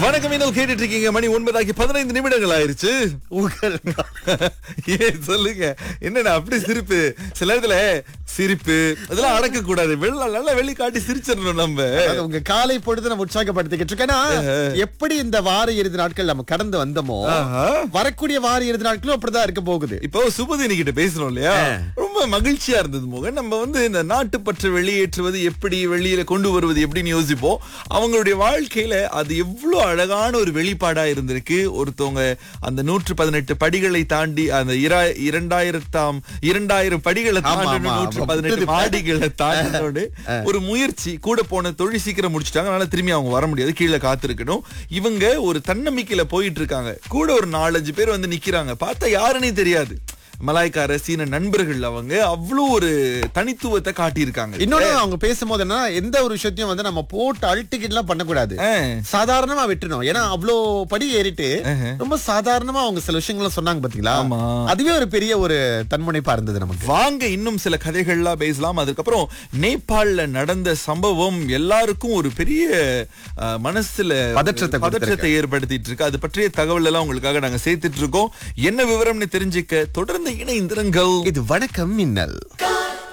வணக்கம் இன்னும் கேட்டுட்டு இருக்கீங்க மணி ஒன்பதாக்கி பதினைந்து நிமிடங்கள் ஆயிருச்சு உங்கள் ஏன் சொல்லுங்க என்னடா அப்படி சிரிப்பு சில இடத்துல சிரிப்பு அதெல்லாம் அடக்க கூடாது வெள்ள நல்லா வெளி காட்டி சிரிச்சிடணும் நம்ம அதாவது உங்க காலை பொழுது நம்ம உற்சாகப்படுத்திக்கிட்டு இருக்கோம் ஏன்னா, எப்படி இந்த வார இறுதி நாட்கள் நம்ம கடந்து வந்தோமோ ஆஹா. வரக்கூடிய வார இறுதி நாட்களும் அப்படிதான் இருக்க போகுது இப்போ சுபதினி கிட்ட பேசுறோம் இல்லையா ரொம்ப மகிழ்ச்சியா இருந்தது மோகன் நம்ம வந்து இந்த நாட்டுப்பற்று வெளியேற்றுவது எப்படி வெளியில கொண்டு வருவது எப்படின்னு யோசிப்போம் அவங்களுடைய வாழ்க்கையில அது எவ்வளவு அழகான ஒரு வெளிப்பாடா இருந்திருக்கு ஒருத்தவங்க அந்த நூற்று பதினெட்டு படிகளை தாண்டி அந்த இரா- இரண்டாயிரத்தாம் இரண்டாயிரம் படிகளை ஆமா, தாண்டி ஆமா, நூற்று ஆமா. பதினெட்டு புரியுது. மாடிகளை தாண்டினோடு ஒரு முயற்சி கூட போன தொழில் சீக்கிரம் முடிச்சிட்டாங்க அதனால திரும்பி அவங்க வர முடியாது கீழே காத்திருக்கணும் இவங்க ஒரு தன்னம்பிக்கையில போயிட்டு இருக்காங்க கூட ஒரு நாலஞ்சு பேர் வந்து நிக்கிறாங்க பார்த்தா யாருன்னே தெரியாது மலாய்க்கார சீன நண்பர்கள் அவங்க அவ்வளவு ஒரு தனித்துவத்தை காட்டியிருக்காங்க இன்னொன்னு அவங்க பேசும்போது என்ன எந்த ஒரு விஷயத்தையும் வந்து நம்ம போட்டு அல்டிக்கெட் எல்லாம் பண்ணக்கூடாது ஆ. சாதாரணமா விட்டுணும் ஏன்னா அவ்வளோ படி ஏறிட்டு ரொம்ப சாதாரணமா அவங்க சில விஷயங்கள்லாம் சொன்னாங்க பாத்தீங்களா ஆமா. அதுவே ஒரு பெரிய ஒரு தன்முனைப்பா இருந்தது நமக்கு வாங்க இன்னும் சில கதைகள்லாம் பேசலாம் அதுக்கப்புறம் நேபாள்ல நடந்த சம்பவம் எல்லாருக்கும் ஒரு பெரிய அஹ், மனசுல பதற்றத்தை பதற்றத்தை ஏற்படுத்திட்டு இருக்கு அது பற்றிய தகவல் எல்லாம் உங்களுக்காக நாங்க சேர்த்துட்டு இருக்கோம் என்ன விவரம்னு தெரிஞ்சுக்க தொடர்ந்து இணைந்திருங்கள் இது வணக்கம் மின்னல்